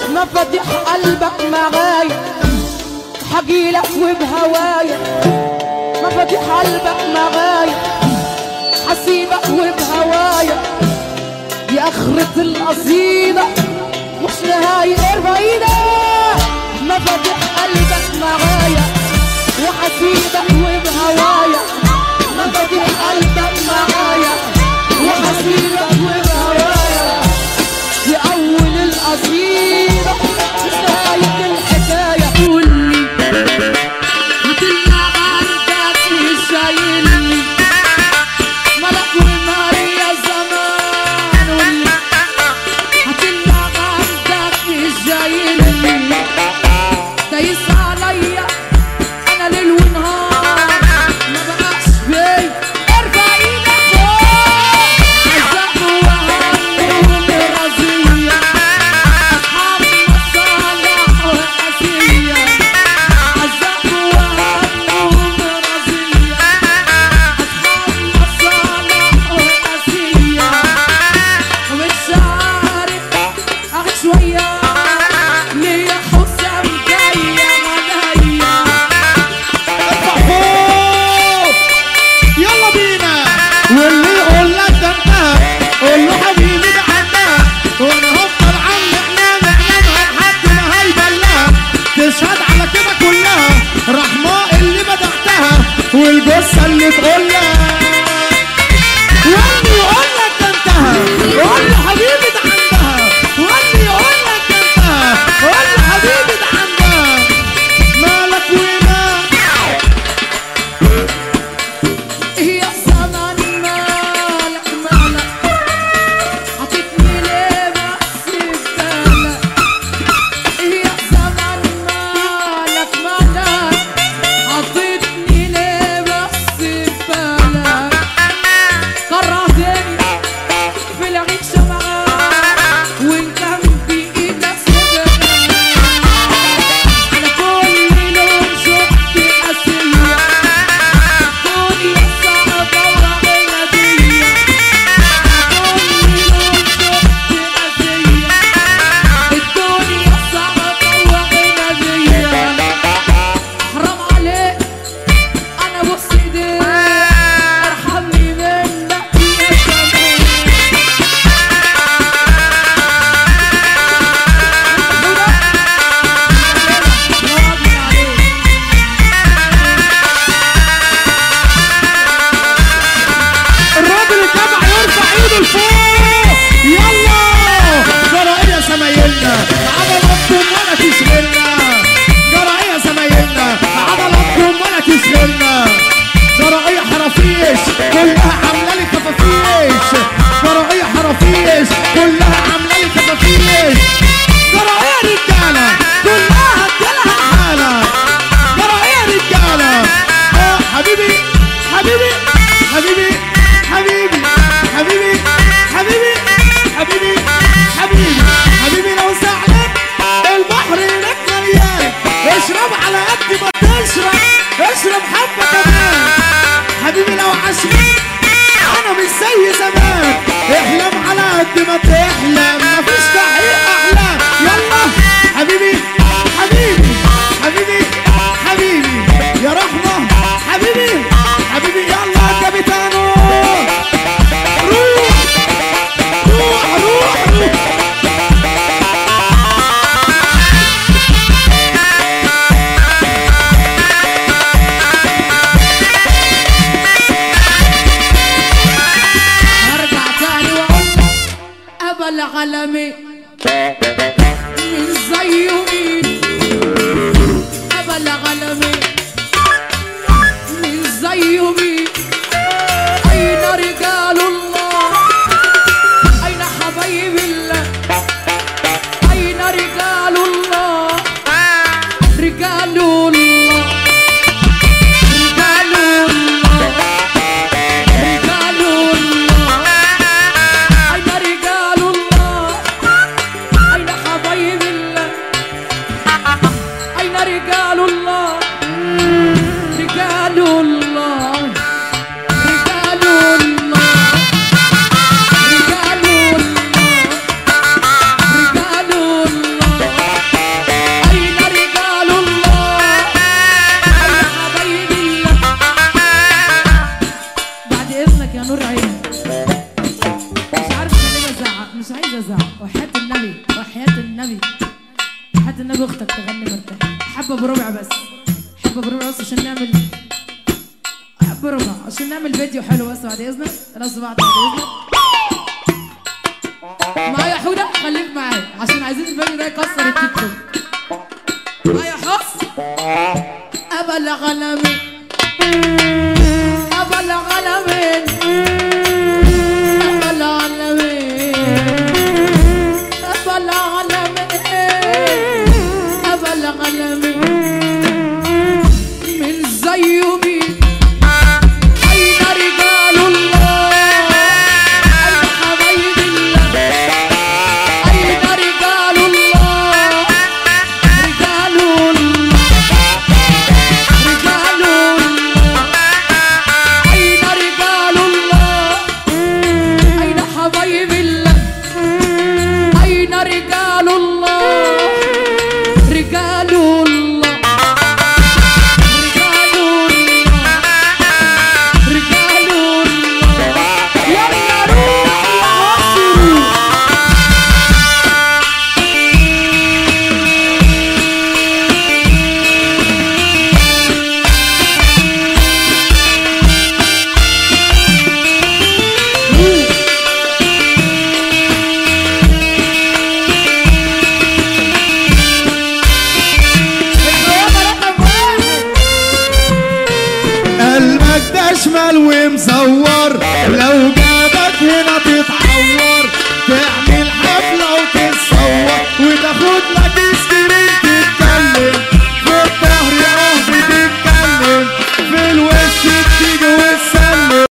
مفاتيح قلبك معايا حجيلك وبهوايا مفاتيح قلبك معايا حسيبك وبهوايا يا اخرة القصيدة مش نهاية بعيدة مفاتيح قلبك معايا وحسيبك وبهوايا مفاتيح قلبك معايا وحسيبك وبهوايا في اول القصيدة مش نهاية الحكاية قولي وتلنا عندك مش شايلني ملك ونار يا زمان قولي هتلنا عندك مش جايلني دايس عليا انا ليل ونهار ما بقاش فيا ارفع ايدك فوق عزق وهم رزية اصحاب مصالح وقاسية عزق وهم رزية اصحاب مصالح وقاسية ومش عارف اخد شوية ليا حسام جاية عليا ارفع فوق يلا بينا واللي يقول لك ده انتهى قول له حبيبي ده عندها وانا هفضل عم اعلام اعلامها لحد ما هيبلها تشهد على كده كلها رحماء اللي بدأتها والجثة اللي تقول لها واللي يقول لك ده انتهى قول له حبيبي ده عندها واللي يقول لك ده انتهى قول له حبيبي ده عندها مالك ومالك يا زمان مالك مالك عطيتني ليه بس بالك يا زمان مالك مالك عطيتني ليه بس بالك كرهتني في العيشة معاك وإن كان بإيدك سبب على كل لون شفت قاسية الدنيا صعبة وعنادية كل لون شفت قاسية الدنيا صعبة وعنادية حرام عليك أنا بص إيديك ارحمني منك يا زمان الراجل الجدع يرفع ايده لفوق يلا جرى ايه يا زمايلنا عضلاتكم ولا تشغلنا جرى ايه يا زمايلنا عضلاتكم ولا تشغلنا جرى ايه يا حرافيش كلها عامله لي كفافيش جرى ايه يا حرافيش كلها عامله لي كفافيش جرى ايه يا رجاله كلها هديلها حاله جرى ايه يا رجاله اه حبيبي حبيبي حبيبي حبيبي حبيبي حبيبي حبيبي حبيبي حبيبي لو زعلت البحر هناك مليان اشرب على قد ما تشرب اشرب حبة كمان حبيبي لو عشقت انا مش زي زمان احلم على قد ما تحلم مفيش تحقيق احلام يلا حبيبي حبيبي حبيبي حبيبي يا رحمة حبيبي حبيبي يلا يا كابيتانو روح روح روح روح هرجع تاني واقول ابا العالمين من زيه مين ابا العالمين من زيه مين اين رجال الله اين حبايب الله اين رجال الله رجال الله رجال الله رجال الله أين رجال الله أين حبايب الله النبي حتى النبي اختك تغني مرتاح حبه بربع بس حبه بربع بس عشان نعمل حبه بربع عشان نعمل فيديو حلو بس بعد اذنك لو سمعت بعد اذنك معايا حودة خليك معايا عشان عايزين الفيديو ده يكسر التيك توك معايا حس أبلغ غلمي أبلغ غلمي أبلغ غلمي أبلغ غلمي أبلغ غلمي من زيوبي أين رجال الله أين حبايب الله أين رجال الله رجال الله رجال الله أين رجال الله أين حبايب الله أين رجال الله رجال الله رجال الله رجال الله يلا روح يا عصر البوابة رقم واحد قلبك ده شمال ومزور لو جابك هنا تتعور